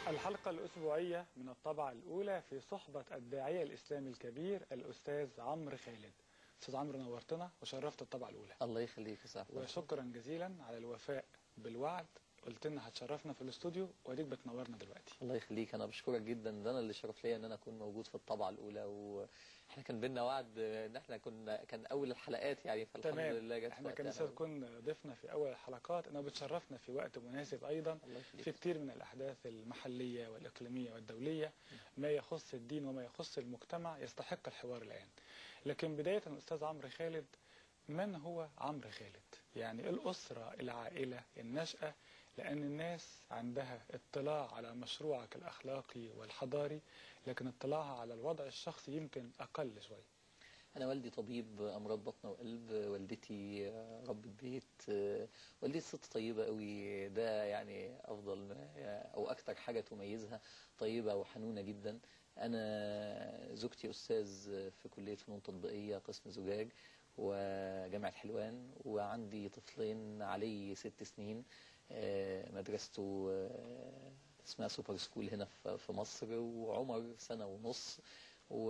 الحلقة الأسبوعية من الطبعة الأولى في صحبة الداعية الإسلامي الكبير الأستاذ عمرو خالد أستاذ عمرو نورتنا وشرفت الطبعة الأولى الله يخليك يا صاحبي وشكرا جزيلا على الوفاء بالوعد قلت لنا هتشرفنا في الاستوديو واديك بتنورنا دلوقتي الله يخليك انا بشكرك جدا ده انا اللي شرف ليا ان انا اكون موجود في الطبعه الاولى واحنا كان بينا وعد ان احنا كنا كان اول الحلقات يعني فالحمد تمام لله جت احنا في كان وقتها. لسه تكون ضيفنا في اول الحلقات انه بتشرفنا في وقت مناسب ايضا الله يخليك. في كتير من الاحداث المحليه والاقليميه والدوليه ما يخص الدين وما يخص المجتمع يستحق الحوار الان لكن بدايه استاذ عمرو خالد من هو عمرو خالد يعني الاسره العائله النشاه لان الناس عندها اطلاع على مشروعك الاخلاقي والحضاري لكن اطلاعها على الوضع الشخصي يمكن اقل شويه انا والدي طبيب امراض بطن وقلب والدتي ربة بيت والدتي ست طيبه قوي ده يعني افضل ما- او اكتر حاجه تميزها طيبه وحنونه جدا انا زوجتي استاذ في كليه فنون تطبيقيه قسم زجاج وجامعه حلوان وعندي طفلين علي ست سنين آه، مدرسته آه، اسمها سوبر سكول هنا في في مصر وعمر سنه ونص و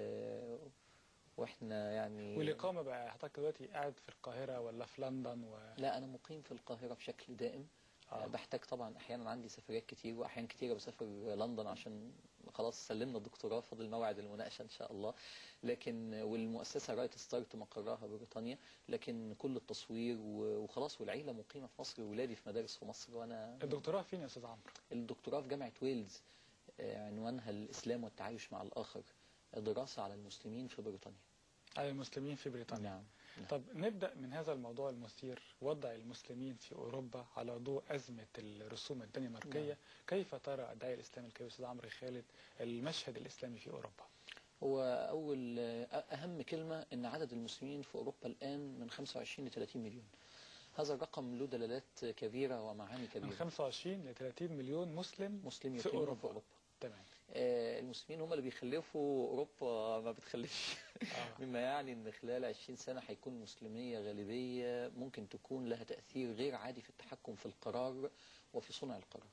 واحنا يعني والإقامة بقى حضرتك دلوقتي قاعد في القاهرة ولا في لندن و... لا انا مقيم في القاهره بشكل دائم آه. آه. بحتاج طبعا احيانا عندي سفريات كتير واحيان كتيره بسافر لندن عشان خلاص سلمنا الدكتوراه فاضل موعد المناقشه ان شاء الله لكن والمؤسسه رايت ستارت مقرها بريطانيا لكن كل التصوير و- وخلاص والعيله مقيمه في مصر وولادي في مدارس في مصر وانا الدكتوراه فين يا أستاذ عمرو؟ الدكتوراه في جامعه ويلز آه، عنوانها الاسلام والتعايش مع الاخر دراسه على المسلمين في بريطانيا على المسلمين في بريطانيا نعم نعم. طب نبدأ من هذا الموضوع المثير وضع المسلمين في أوروبا على ضوء أزمة الرسوم الدنماركية نعم. كيف ترى الداعية الإسلامي الكبير أستاذ عمرو خالد المشهد الإسلامي في أوروبا؟ هو أول أهم كلمة أن عدد المسلمين في أوروبا الآن من 25 ل 30 مليون هذا الرقم له دلالات كبيرة ومعاني من كبيرة 25 ل 30 مليون مسلم مسلم في يقيمون أوروبا في أوروبا تمام آه، المسلمين هم اللي بيخلفوا أوروبا ما بتخلفش آه. مما يعني أن خلال 20 سنة هيكون مسلمية غالبية ممكن تكون لها تأثير غير عادي في التحكم في القرار وفي صنع القرار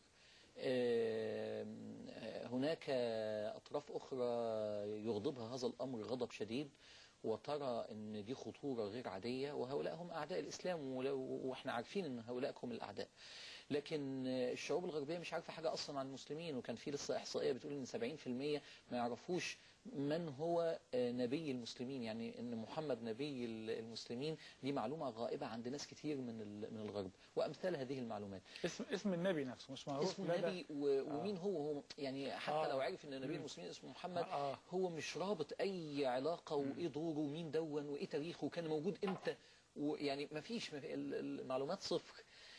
آم، آه، هناك أطراف أخرى يغضبها هذا الأمر غضب شديد وترى أن دي خطورة غير عادية وهؤلاء هم أعداء الإسلام ولو- وإحنا عارفين أن هؤلاء هم الأعداء لكن آه، الشعوب الغربية مش عارفة حاجة أصلا عن المسلمين وكان في لسه إحصائية بتقول أن 70% ما يعرفوش من هو آه، نبي المسلمين يعني أن محمد نبي ال- المسلمين دي معلومة غائبة عند ناس كتير من ال- من الغرب وأمثال هذه المعلومات اسم اسم النبي نفسه مش معروف اسم لدى- النبي و... ومين هو هو يعني حتى آه. لو عرف ان نبي مم. المسلمين اسمه محمد آه. هو مش رابط اي علاقه وايه دوره ومين دون وايه تاريخه وكان موجود امتى ويعني ما فيش ما في ال- المعلومات صفر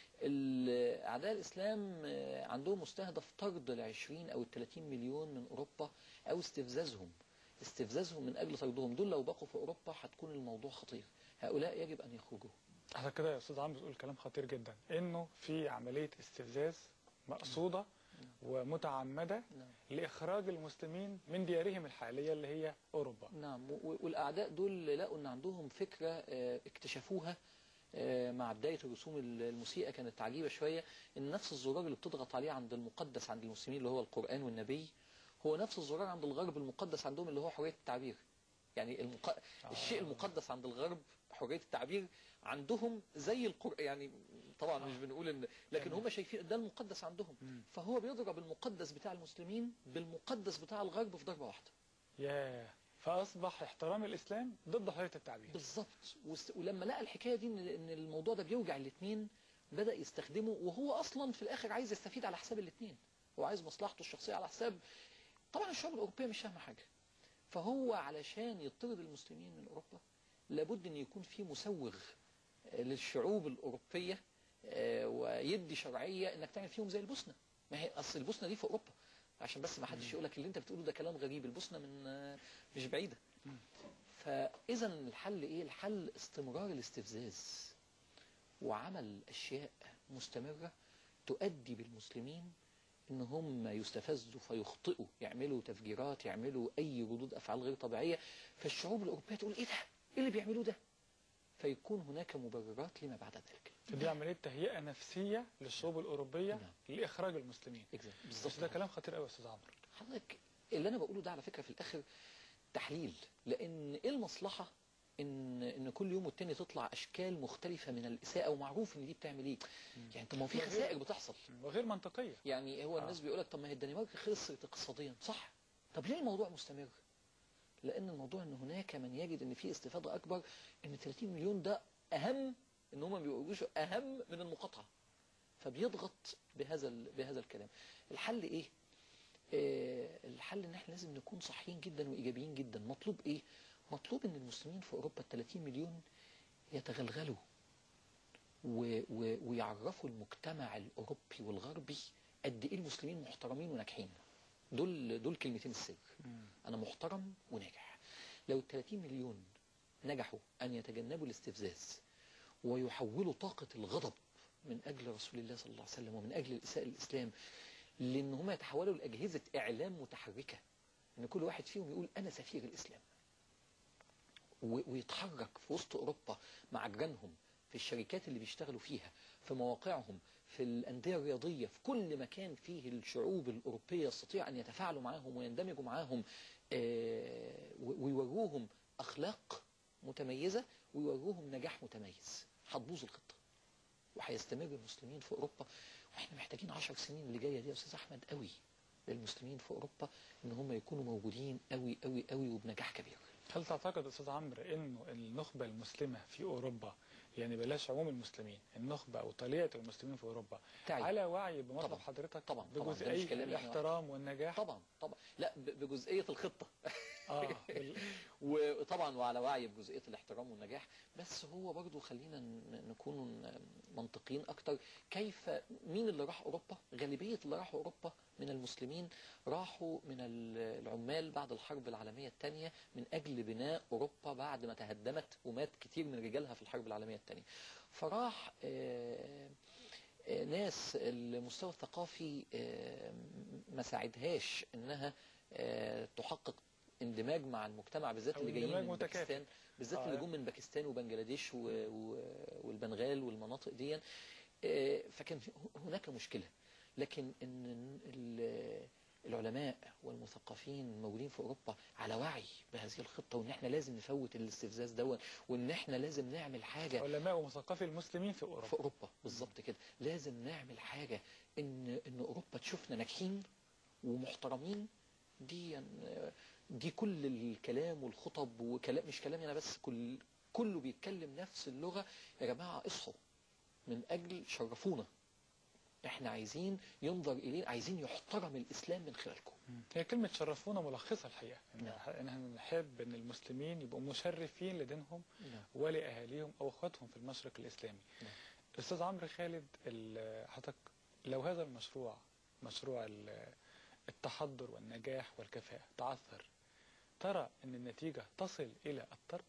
ال- اعداء الاسلام آه، عندهم مستهدف طرد ال 20 او ال 30 مليون من اوروبا او استفزازهم استفزازهم من اجل طردهم دول لو بقوا في اوروبا هتكون الموضوع خطير هؤلاء يجب ان يخرجوا عشان كده يا استاذ عمرو بتقول كلام خطير جدا انه في عمليه استفزاز مقصوده ومتعمده نعم. لاخراج المسلمين من ديارهم الحاليه اللي هي اوروبا نعم و- والأعداء دول لقوا أن عندهم فكرة آه، اكتشفوها آه، مع بداية الرسوم ال- المسيئة كانت عجيبة شوية إن نفس الزرار اللي بتضغط عليه عند المقدس عند المسلمين اللي هو القرآن والنبي هو نفس الزرار عند الغرب المقدس عندهم اللي هو حرية التعبير يعني المق... آه. الشيء المقدس عند الغرب حرية التعبير عندهم زي القرآن يعني طبعا مش بنقول ان لكن تمام. هم شايفين ده المقدس عندهم مم. فهو بيضرب المقدس بتاع المسلمين بالمقدس بتاع الغرب في ضربة واحدة ياه فاصبح احترام الاسلام ضد حريه التعبير بالظبط وست- ولما لقى الحكايه دي ان ان الموضوع ده بيوجع الاثنين بدا يستخدمه وهو اصلا في الاخر عايز يستفيد على حساب الاثنين هو عايز مصلحته الشخصيه على حساب طبعا الشعوب الاوروبيه مش فاهمه حاجه فهو علشان يطرد المسلمين من اوروبا لابد ان يكون في مسوغ آه، للشعوب الاوروبيه آه، ويدي شرعيه انك تعمل فيهم زي البوسنه ما هي اصل البوسنه دي في اوروبا عشان بس ما حدش يقول لك اللي انت بتقوله ده كلام غريب البوسنه من آه، مش بعيده فاذا الحل ايه الحل استمرار الاستفزاز وعمل اشياء مستمره تؤدي بالمسلمين ان هم يستفزوا فيخطئوا يعملوا تفجيرات يعملوا اي ردود افعال غير طبيعيه فالشعوب الاوروبيه تقول ايه ده ايه اللي بيعملوه ده فيكون هناك مبررات لما بعد ذلك دي عمليه تهيئه نفسيه للشعوب الاوروبيه نعم. لاخراج المسلمين Exactly. بس بالظبط ده كلام خطير قوي يا استاذ عمرو حضرتك اللي انا بقوله ده على فكره في الاخر تحليل لان ايه المصلحه ان ان كل يوم والتاني تطلع اشكال مختلفه من الاساءه ومعروف ان دي بتعمل ايه يعني انت ما هو في وغير- خسائر بتحصل وغير منطقيه يعني هو الناس آه. بيقول لك طب ما هي الدنمارك خسرت اقتصاديا صح طب ليه الموضوع مستمر لان الموضوع ان هناك من يجد ان في استفاده اكبر ان 30 مليون ده اهم ان هم ما بيقولوش اهم من المقاطعه فبيضغط بهذا ال- بهذا الكلام الحل ايه آه الحل ان احنا لازم نكون صحيين جدا وايجابيين جدا مطلوب ايه مطلوب ان المسلمين في اوروبا ال 30 مليون يتغلغلوا و و ويعرفوا المجتمع الاوروبي والغربي قد ايه المسلمين محترمين وناجحين دول دول كلمتين السر انا محترم وناجح لو ال 30 مليون نجحوا ان يتجنبوا الاستفزاز ويحولوا طاقة الغضب من أجل رسول الله صلى الله عليه وسلم ومن أجل الإساءة الإسلام لأن هم يتحولوا لأجهزة إعلام متحركة إن كل واحد فيهم يقول أنا سفير الإسلام و- ويتحرك في وسط أوروبا مع جيرانهم في الشركات اللي بيشتغلوا فيها في مواقعهم في الأندية الرياضية في كل مكان فيه الشعوب الأوروبية يستطيع أن يتفاعلوا معاهم ويندمجوا معاهم آه، و- ويوروهم أخلاق متميزة ويوروهم نجاح متميز هتبوظ الخطة وهيستمر المسلمين في أوروبا واحنا محتاجين عشر سنين اللي جاية دي يا أستاذ أحمد قوي للمسلمين في أوروبا إن هم يكونوا موجودين قوي قوي قوي وبنجاح كبير هل تعتقد استاذ عمرو انه النخبه المسلمه في اوروبا يعني بلاش عموم المسلمين النخبه او طليعه المسلمين في اوروبا تعي. على وعي بمطلب طبعا. حضرتك طبعا. طبعا. ده مش بجزئيه كلامي أنا. الاحترام والنجاح طبعا طبعا لا ب- بجزئية الخطة اه بال- وطبعا وعلى وعي بجزئية الاحترام والنجاح بس هو برضو خلينا ن- نكون منطقيين أكتر كيف مين اللي راح أوروبا غالبية اللي راحوا أوروبا من المسلمين راحوا من ال- العمال بعد الحرب العالمية الثانية من أجل بناء أوروبا بعد ما تهدمت ومات كتير من رجالها في الحرب العالمية الثانية فراح آه، آه، ناس المستوى الثقافي آه، ما ساعدهاش انها آه، تحقق اندماج مع المجتمع بالذات أو اللي جايين اندماج من متكافئ. باكستان بالذات آه. اللي جم من باكستان وبنجلاديش و- و- والبنغال والمناطق دي آه، فكان في- هناك مشكلة لكن ان ال- العلماء والمثقفين الموجودين في اوروبا على وعي بهذه الخطه وان احنا لازم نفوت الاستفزاز دون وان احنا لازم نعمل حاجه علماء ومثقفي المسلمين في اوروبا في اوروبا بالظبط كده لازم نعمل حاجه ان ان اوروبا تشوفنا ناجحين ومحترمين دي دي كل الكلام والخطب وكلام مش كلامي انا بس كل كله بيتكلم نفس اللغه يا جماعه اصحوا من اجل شرفونا احنا عايزين ينظر الينا عايزين يحترم الاسلام من خلالكم هي كلمة شرفونا ملخصة الحقيقة إن نعم. إن احنا نحب إن المسلمين يبقوا مشرفين لدينهم نعم. ولأهاليهم أو أخواتهم في المشرق الإسلامي. نعم. أستاذ عمرو خالد ال- حضرتك لو هذا المشروع مشروع ال- التحضر والنجاح والكفاءة تعثر ترى أن النتيجة تصل إلى الطرد؟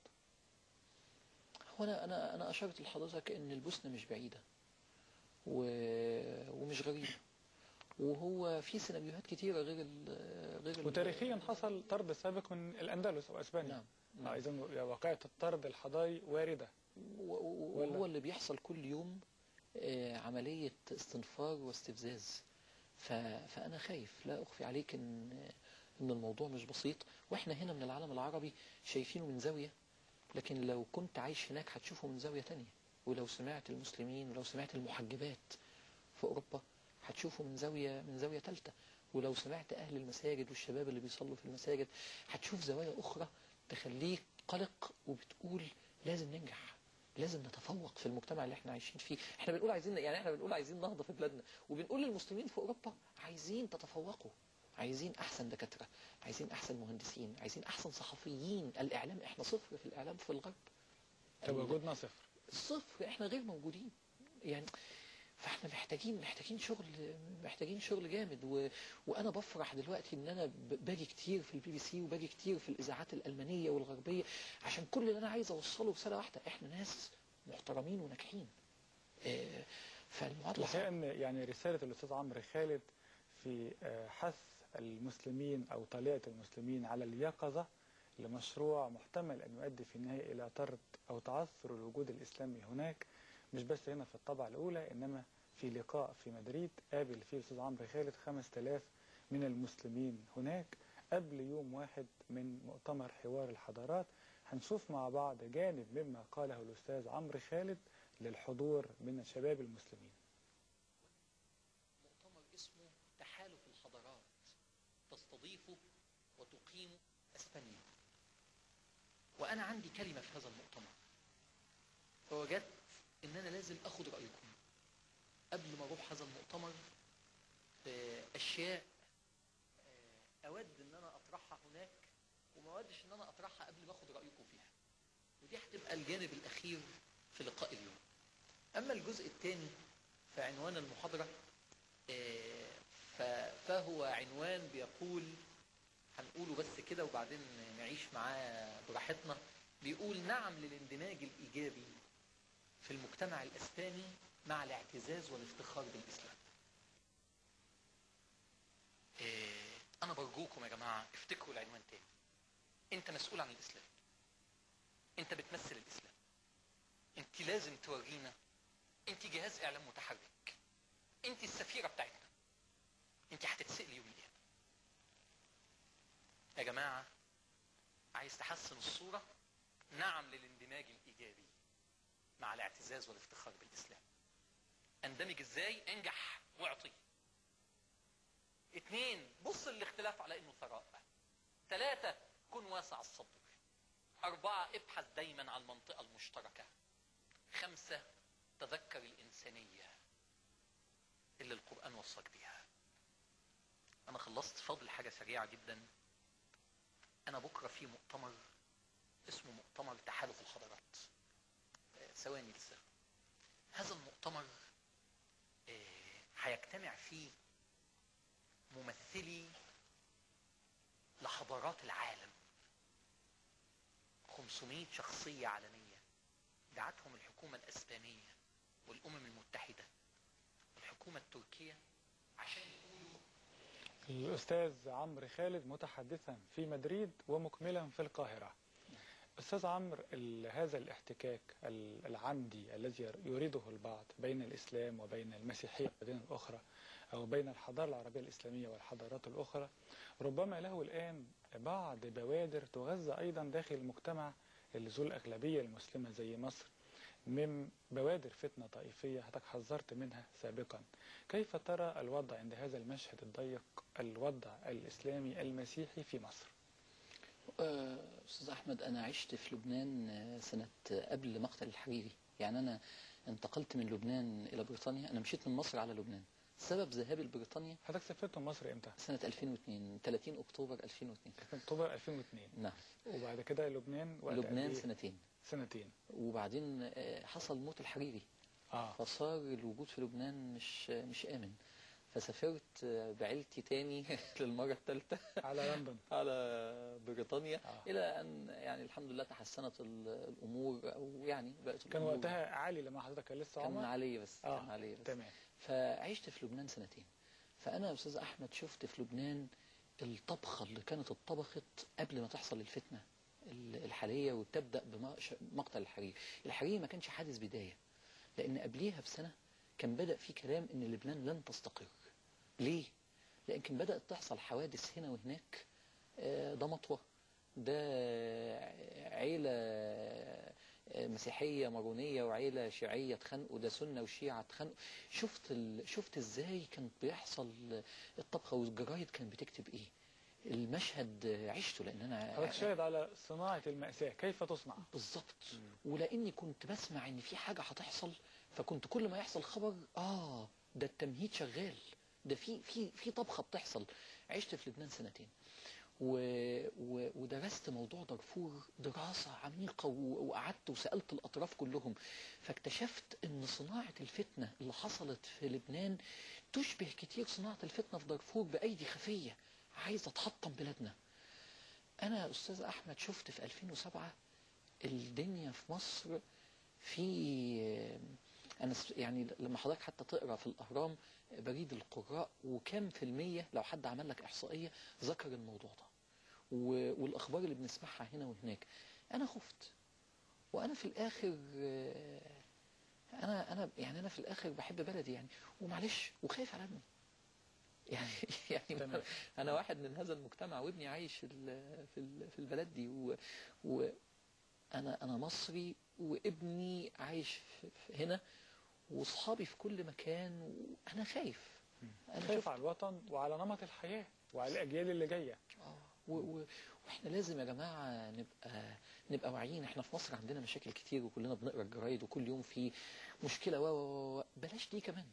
هو انا انا انا اشرت لحضرتك ان البوسنه مش بعيده و... ومش غريبه وهو في سيناريوهات كتيره غير ال... غير ال- وتاريخيا حصل طرد سابق من الأندلس أو أسبانيا. نعم آه، نعم. إذا واقعة الطرد الحضاري واردة. و- و- ولا- وهو اللي بيحصل كل يوم آه، عملية استنفار واستفزاز ف... فأنا خايف لا أخفي عليك إن إن الموضوع مش بسيط وإحنا هنا من العالم العربي شايفينه من زاوية لكن لو كنت عايش هناك هتشوفه من زاوية تانية ولو سمعت المسلمين ولو سمعت المحجبات في أوروبا هتشوفه من زاوية من زاوية ثالثة ولو سمعت أهل المساجد والشباب اللي بيصلوا في المساجد هتشوف زوايا أخرى تخليك قلق وبتقول لازم ننجح لازم نتفوق في المجتمع اللي احنا عايشين فيه احنا بنقول عايزين يعني احنا بنقول عايزين نهضة في بلادنا وبنقول للمسلمين في اوروبا عايزين تتفوقوا عايزين احسن دكاترة عايزين احسن مهندسين عايزين احسن صحفيين الاعلام احنا صفر في الاعلام في الغرب تواجدنا صفر. صفر احنا غير موجودين يعني فاحنا محتاجين محتاجين شغل محتاجين شغل جامد و... وانا بفرح دلوقتي ان انا ب- باجي كتير في البي بي سي وباجي كتير في الاذاعات الالمانيه والغربيه عشان كل اللي انا عايز اوصله رساله واحده احنا ناس محترمين وناجحين آه، فالمعادله الحقيقة صعبه أن يعني رسالة الأستاذ عمرو خالد في آه، حث المسلمين أو طليعة المسلمين على اليقظة لمشروع محتمل أن يؤدي في النهاية إلى طرد أو تعثر الوجود الإسلامي هناك مش بس هنا في الطبعة الأولى إنما في لقاء في مدريد قابل فيه الأستاذ عمرو خالد 5000 من المسلمين هناك قبل يوم واحد من مؤتمر حوار الحضارات هنشوف مع بعض جانب مما قاله الأستاذ عمرو خالد للحضور من الشباب المسلمين مؤتمر اسمه تحالف الحضارات تستضيفه وتقيم اسبانيا وانا عندي كلمه في هذا المؤتمر فوجدت ان انا لازم اخد رايكم قبل ما اروح هذا المؤتمر في اشياء آه، اود ان انا اطرحها هناك وما اودش ان انا اطرحها قبل ما اخد رايكم فيها ودي هتبقى الجانب الاخير في لقاء اليوم اما الجزء الثاني فعنوان المحاضره آه، ف- فهو عنوان بيقول هنقوله بس كده وبعدين نعيش معاه براحتنا بيقول نعم للاندماج الإيجابي في المجتمع الأسباني مع الاعتزاز والافتخار بالإسلام آه، أنا برجوكم يا جماعة افتكروا العنوان تاني أنت مسؤول عن الإسلام أنت بتمثل الإسلام أنت لازم تورينا أنت جهاز إعلام متحرك أنت السفيرة بتاعتنا أنت هتتسألي يوم القيامة يا جماعة عايز تحسن الصورة نعم للاندماج الإيجابي مع الاعتزاز والافتخار بالإسلام اندمج ازاي انجح واعطي اتنين بص الاختلاف على انه ثراء ثلاثة كن واسع الصدر أربعة ابحث دايما عن المنطقة المشتركة خمسة تذكر الإنسانية اللي القرآن وصاك بيها أنا خلصت فاضل حاجة سريعة جدا أنا بكرة في مؤتمر اسمه مؤتمر تحالف الحضارات آه، ثواني لسه هذا المؤتمر آه، هيجتمع فيه ممثلي لحضارات العالم 500 شخصية عالمية دعتهم الحكومة الأسبانية والأمم المتحدة والحكومة التركية عشان يقولوا الأستاذ عمرو خالد متحدثا في مدريد ومكملا في القاهرة أستاذ عمرو ال- هذا الاحتكاك ال- العمدي الذي يريده البعض بين الإسلام وبين المسيحية والدين الأخرى أو بين الحضارة العربية الإسلامية والحضارات الأخرى ربما له الآن بعض بوادر تغذى أيضا داخل المجتمع اللي ذو الأغلبية المسلمة زي مصر من بوادر فتنة طائفية حضرتك حذرت منها سابقا كيف ترى الوضع عند هذا المشهد الضيق الوضع الإسلامي المسيحي في مصر آه، أستاذ أحمد أنا عشت في لبنان آه، سنة آه، قبل مقتل الحريري يعني أنا انتقلت من لبنان إلى بريطانيا أنا مشيت من مصر على لبنان سبب ذهابي لبريطانيا حضرتك سافرت من مصر امتى؟ سنة 2002 30 أكتوبر 2002 في اكتوبر 2002 نعم وبعد كده لبنان وقت قد لبنان إيه؟ سنتين سنتين وبعدين آه، حصل موت الحريري اه فصار الوجود في لبنان مش مش آمن فسافرت آه، بعيلتي تاني للمرة الثالثة على لندن على بريطانيا آه. إلى أن يعني الحمد لله تحسنت ال- الأمور أو يعني بقت كان الأمور وقتها علي لما حضرتك كان لسه كان عمر علي بس آه، كان علي بس تمام فعشت في لبنان سنتين فأنا يا أستاذ أحمد شفت في لبنان الطبخة اللي كانت اتطبخت قبل ما تحصل الفتنة ال- الحالية وتبدأ بمقتل الحريري الحريري ما كانش حادث بداية لأن قبليها بسنة كان بدأ في كلام إن لبنان لن تستقر ليه؟ لأن كان بدأت تحصل حوادث هنا وهناك آه، ده مطوة ده عيلة آه، مسيحية مارونية وعيلة شيعية اتخانقوا ده سنة وشيعة اتخانقوا شفت ال... شفت ازاي كان بيحصل الطبخة والجرايد كانت بتكتب ايه المشهد عشته لان انا حضرتك شاهد على صناعة المأساة كيف تصنع بالظبط ولاني كنت بسمع ان في حاجه هتحصل فكنت كل ما يحصل خبر اه ده التمهيد شغال ده في في في طبخه بتحصل عشت في لبنان سنتين و و ودرست موضوع دارفور دراسه عميقه و- وقعدت وسالت الاطراف كلهم فاكتشفت ان صناعه الفتنه اللي حصلت في لبنان تشبه كتير صناعه الفتنه في دارفور بايدي خفيه عايزه تحطم بلادنا انا يا استاذ احمد شفت في 2007 الدنيا في مصر في انا س- يعني لما حضرتك حتى تقرا في الاهرام بريد القراء وكم في المية لو حد عمل لك احصائية ذكر الموضوع ده و- والاخبار اللي بنسمعها هنا وهناك انا خفت وانا في الاخر آه، انا انا يعني انا في الاخر بحب بلدي يعني ومعلش وخايف على ابني يعني يعني تمام. انا واحد من هذا المجتمع وابني عايش في ال- في ال- في البلد دي و, و انا انا مصري وابني عايش في في هنا واصحابي في كل مكان وانا خايف انا خايف شفت على الوطن وعلى نمط الحياة وعلى الأجيال اللي جاية آه، و- و- واحنا لازم يا جماعه نبقى نبقى واعيين احنا في مصر عندنا مشاكل كتير وكلنا بنقرا الجرايد وكل يوم في مشكله و و- و بلاش دي كمان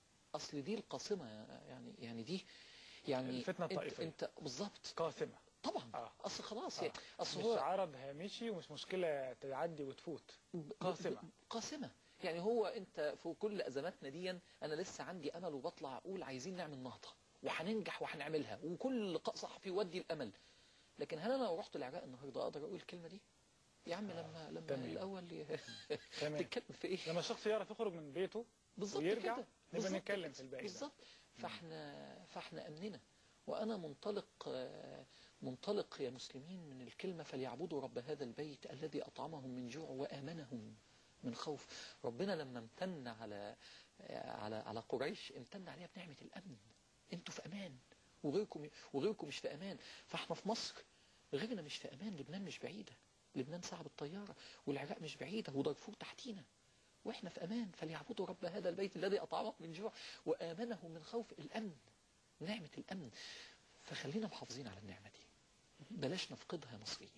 اصل دي القاصمه يعني يعني دي يعني الفتنة انت, الطائفية. انت بالظبط قاسمة طبعا آه. اصل خلاص آه. يعني اصل مش هو عرض هامشي ومش مشكلة تعدي وتفوت ب- قاسمة. ب- قاسمة يعني هو انت في كل ازماتنا دي انا لسه عندي امل وبطلع اقول عايزين نعمل نهضة وهننجح وهنعملها وكل لقاء صحفي يودي الامل لكن هل انا لو رحت العراق النهارده اقدر اقول الكلمة دي يا عم لما لما تمام. الاول ي- تمام تتكلم في ايه لما الشخص يعرف يخرج من بيته بالظبط ويرجع كده نبقى بالظبط نتكلم كده. في الباقي ده. بالظبط فاحنا فاحنا امننا وانا منطلق آه، منطلق يا مسلمين من الكلمه فليعبدوا رب هذا البيت الذي اطعمهم من جوع وامنهم من خوف ربنا لما امتن على آه، على على قريش امتن عليها بنعمه الامن انتوا في امان وغيركم وغيركم مش في امان فاحنا في مصر غيرنا مش في امان لبنان مش بعيده لبنان ساعه بالطياره والعراق مش بعيده ودارفور تحتينا واحنا في امان فليعبدوا رب هذا البيت الذي اطعمهم من جوع وامنهم من خوف الامن نعمه الامن فخلينا محافظين على النعمه دي بلاش نفقدها يا مصريين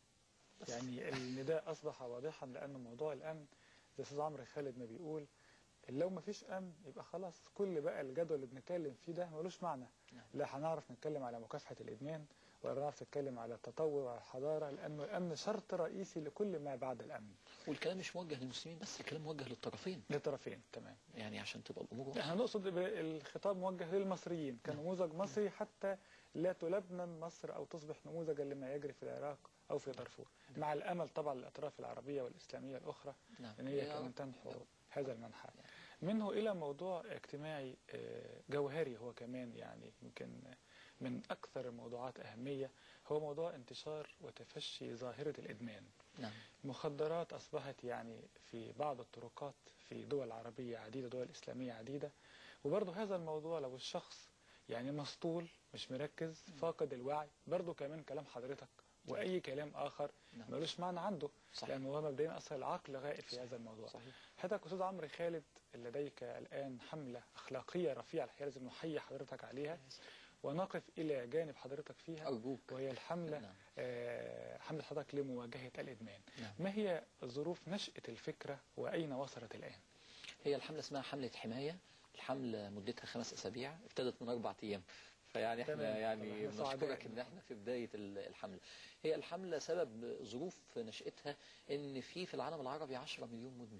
بس يعني النداء أصبح واضحا لأن موضوع الأمن زي أستاذ عمرو خالد ما بيقول لو ما فيش أمن يبقى خلاص كل بقى الجدول اللي بنتكلم فيه ده ملوش معنى نعم. لا هنعرف نتكلم على مكافحة الإدمان ولا نعرف نتكلم على التطور وعلى الحضارة لأنه الأمن شرط رئيسي لكل ما بعد الأمن والكلام مش موجه للمسلمين بس الكلام موجه للطرفين للطرفين تمام يعني عشان تبقى الامور واضحه احنا نقصد ب- الخطاب موجه للمصريين كنموذج مصري حتى لا تلبنن مصر أو تصبح نموذجا لما يجري في العراق أو في دارفور مع الأمل طبعا للأطراف العربية والإسلامية الأخرى نعم ان هي يا كمان رب. تنحو يا رب. هذا المنحى منه الى موضوع اجتماعي آه، جوهري هو كمان يعني يمكن من اكثر الموضوعات اهميه هو موضوع انتشار وتفشي ظاهره الادمان نعم المخدرات اصبحت يعني في بعض الطرقات في دول عربيه عديده دول اسلاميه عديده وبرضه هذا الموضوع لو الشخص يعني مسطول مش مركز فاقد الوعي برضه كمان كلام حضرتك واي كلام اخر نعم ملوش معنى عنده صحيح لانه هو مبدئيا اصلا العقل غائب في هذا الموضوع صحيح حضرتك استاذ عمرو خالد لديك الان حمله اخلاقيه رفيعه الحقيقه لازم نحيي حضرتك عليها ونقف الى جانب حضرتك فيها ارجوك وهي الحمله نعم آه، حمله حضرتك لمواجهه الادمان نعم ما هي ظروف نشاه الفكره واين وصلت الان هي الحملة اسمها حملة حماية الحملة مدتها خمس أسابيع ابتدت من أربع أيام فيعني احنا تمام. يعني طبعا احنا سعداء. بنشكرك ان احنا في بداية ال- الحملة هي الحملة سبب ظروف نشأتها ان في في العالم العربي 10 مليون مدمن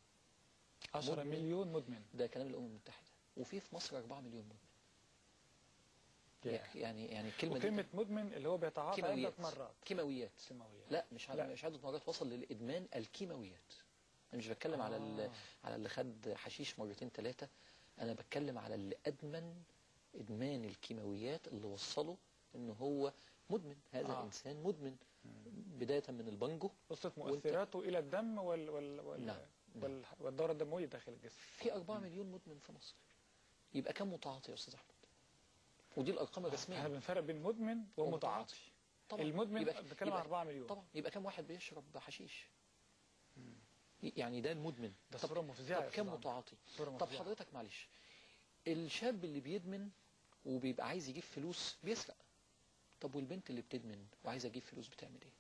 10 مدمن. مليون مدمن ده كلام الأمم المتحدة وفي في مصر 4 مليون مدمن ياه. يعني يعني الكلمة دي وكلمه مدمن اللي هو بيتعاطى عده كيماويات مرات كيماويات كيماويات لا مش لا. عدد مش عدد مرات وصل للإدمان الكيماويات أنا مش بتكلم على ال- آه. على اللي خد حشيش مرتين ثلاثة أنا بتكلم على اللي أدمن إدمان الكيماويات اللي وصله إن هو مدمن هذا آه. آه. إنسان مدمن بداية من البانجو وصلت وأنت- مؤثراته الى الدم وال وال وال, نعم. وال والدوره الدمويه داخل الجسم في 4 مليون مدمن في مصر يبقى كم متعاطي يا أستاذ أحمد ودي الأرقام احنا الرسمية بنفرق بين مدمن ومتعاطي طبعا المدمن يبقى- بنتكلم عن يبقى- 4 مليون طبعا يبقى كم واحد بيشرب حشيش يعني ده المدمن ده طب, صوره مفزعه طب يا كم أستاذ عمرو. متعاطي صورة طب مفزعة. حضرتك معلش الشاب اللي بيدمن وبيبقى عايز يجيب فلوس بيسرق طب والبنت اللي بتدمن وعايزه تجيب فلوس بتعمل ايه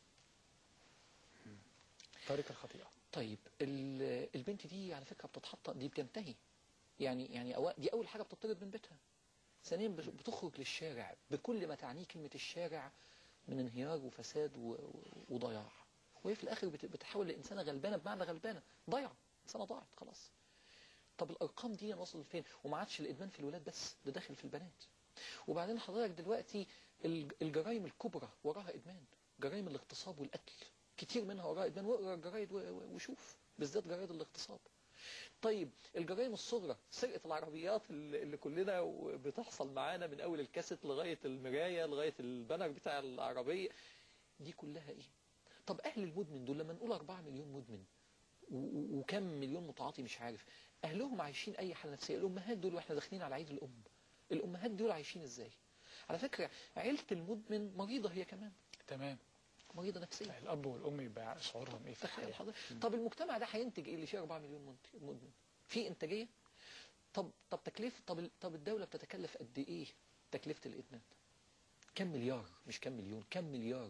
طريق الخطيئه طيب ال- البنت دي على فكره بتتحط دي بتنتهي يعني يعني أو دي اول حاجه بتطرد من بيتها ثانيا بت- بتخرج للشارع بكل ما تعنيه كلمه الشارع من انهيار وفساد و- و- وضياع وهي في الاخر بت- بتحول لانسانه غلبانه بمعنى غلبانه ضايعه انسانه ضاعت خلاص طب الارقام دي وصل لفين وما عادش الادمان في الولاد بس ده داخل في البنات وبعدين حضرتك دلوقتي الج- الجرائم الكبرى وراها ادمان جرائم الاغتصاب والقتل كتير منها وراها ادمان واقرا الجرايد و- و- وشوف بالذات جرايد الاغتصاب طيب الجرائم الصغرى سرقه العربيات اللي اللي كلنا و- بتحصل معانا من اول الكاسيت لغايه المرايه لغايه البانر بتاع العربيه دي كلها ايه طب اهل المدمن دول لما نقول 4 مليون مدمن و- و- وكم مليون متعاطي مش عارف اهلهم عايشين اي حاله نفسيه الامهات دول واحنا داخلين على عيد الام الامهات دول عايشين ازاي على فكره عيله المدمن مريضه هي كمان تمام مريضه نفسيه الاب والام يبقى شعورهم ايه في تخيل الحياه حضرتك طب المجتمع ده هينتج ايه اللي فيه 4 مليون منت- مدمن في انتاجيه طب طب تكلفه طب ال- طب الدوله بتتكلف قد ايه تكلفه الادمان كم مليار مش كم مليون كم مليار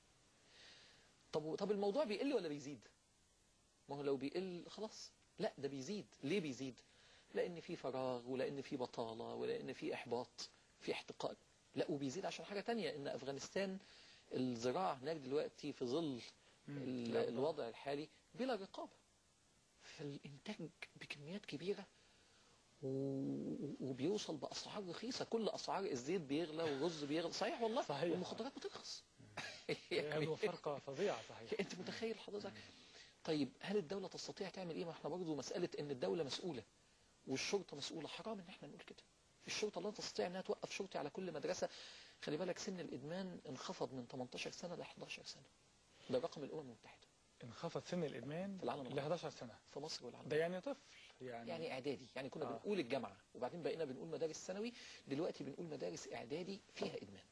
طب طب الموضوع بيقل ولا بيزيد ما هو لو بيقل خلاص لا ده بيزيد ليه بيزيد لان في فراغ ولان في بطاله ولان في احباط في احتقان لا وبيزيد عشان حاجه تانية ان افغانستان الزراعه هناك دلوقتي في ظل مم. ال- لا، الوضع الحالي بلا رقابة فالإنتاج بكميات كبيرة و- وبيوصل بأسعار رخيصة كل أسعار الزيت بيغلى والرز بيغلى صحيح والله صحيح. والمخدرات بترخص يعني مفارقه فظيعه صحيح انت متخيل حضرتك طيب هل الدولة تستطيع تعمل ايه ما احنا برضه مسألة ان الدولة مسؤولة والشرطة مسؤولة حرام ان احنا نقول كده الشرطة لا تستطيع انها توقف شرطي على كل مدرسة خلي بالك سن الادمان انخفض من 18 سنة ل 11 سنة ده رقم الامم المتحدة انخفض سن الادمان في العالم ل 11 سنه في مصر والعالم ده يعني طفل يعني, يعني اعدادي يعني كنا آه. بنقول الجامعة وبعدين بقينا بنقول مدارس ثانوي دلوقتي بنقول مدارس اعدادي فيها ادمان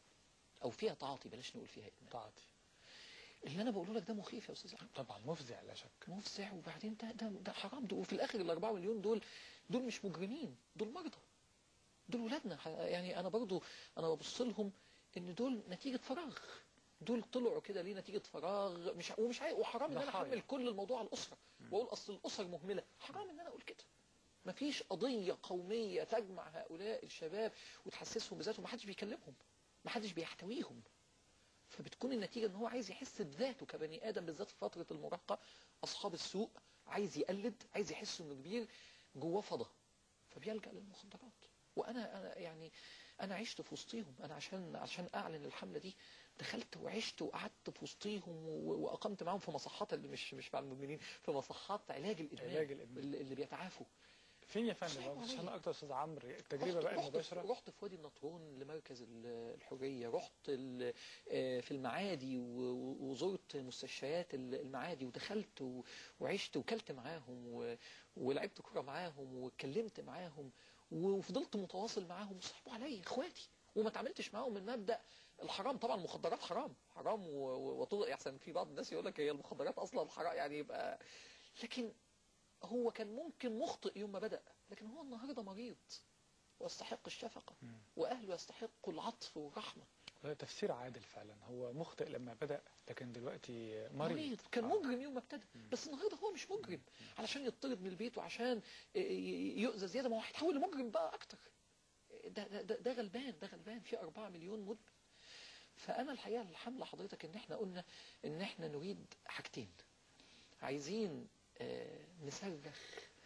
او فيها تعاطي بلاش نقول فيها ادمان تعاطي اللي انا بقوله لك ده مخيف يا استاذ احمد طبعا مفزع لا شك مفزع وبعدين ده ده ده حرام ده وفي الاخر ال 4 مليون دول دول مش مجرمين دول مرضى دول ولادنا ح- يعني انا برضو انا ببص لهم ان دول نتيجه فراغ دول طلعوا كده ليه نتيجه فراغ مش ومش عايز وحرام ان انا ضحايا. احمل كل الموضوع على الاسره واقول اصل الاسر مهمله حرام ان انا اقول كده مفيش قضيه قوميه تجمع هؤلاء الشباب وتحسسهم بذاتهم محدش بيكلمهم محدش بيحتويهم فبتكون النتيجة ان هو عايز يحس بذاته كبني ادم بالذات في فترة المراهقة اصحاب السوء عايز يقلد عايز يحس انه كبير جواه فضا فبيلجأ للمخدرات وانا انا يعني انا عشت في وسطيهم انا عشان عشان اعلن الحملة دي دخلت وعشت وقعدت في وسطيهم و- واقمت معاهم في مصحات اللي مش مش مع المدمنين في مصحات علاج الادمان علاج الإدمان. اللي, اللي بيتعافوا فين يا فندم صعب عشان عليا. اكتر استاذ عمرو التجربه رحت- بقى رحت المباشره في- رحت في وادي النطرون لمركز ال- الحرية رحت ال- آه، في المعادي و- و- وزرت مستشفيات ال- المعادي ودخلت و- وعشت وكلت معاهم و- ولعبت كرة معاهم واتكلمت معاهم وفضلت متواصل معاهم وصحبوا عليا اخواتي وما تعاملتش معاهم من مبدأ الحرام طبعا المخدرات حرام حرام و- و- وطرق احسن في بعض الناس يقول لك هي المخدرات اصلا حرام يعني يبقى لكن هو كان ممكن مخطئ يوم ما بدأ لكن هو النهارده مريض ويستحق الشفقة مم. وأهله يستحقوا العطف والرحمة ده تفسير عادل فعلا هو مخطئ لما بدا لكن دلوقتي مريض مريض كان آه. مجرم يوم ما ابتدى بس النهارده هو مش مجرم علشان يطرد من البيت وعشان ي- ي- يؤذى زيادة ما هو هيتحول لمجرم بقى أكتر ده, ده, ده, ده غلبان ده غلبان في 4 مليون مدمن فأنا الحقيقة الحملة حضرتك إن إحنا قلنا إن إحنا نريد حاجتين عايزين آه، نصرخ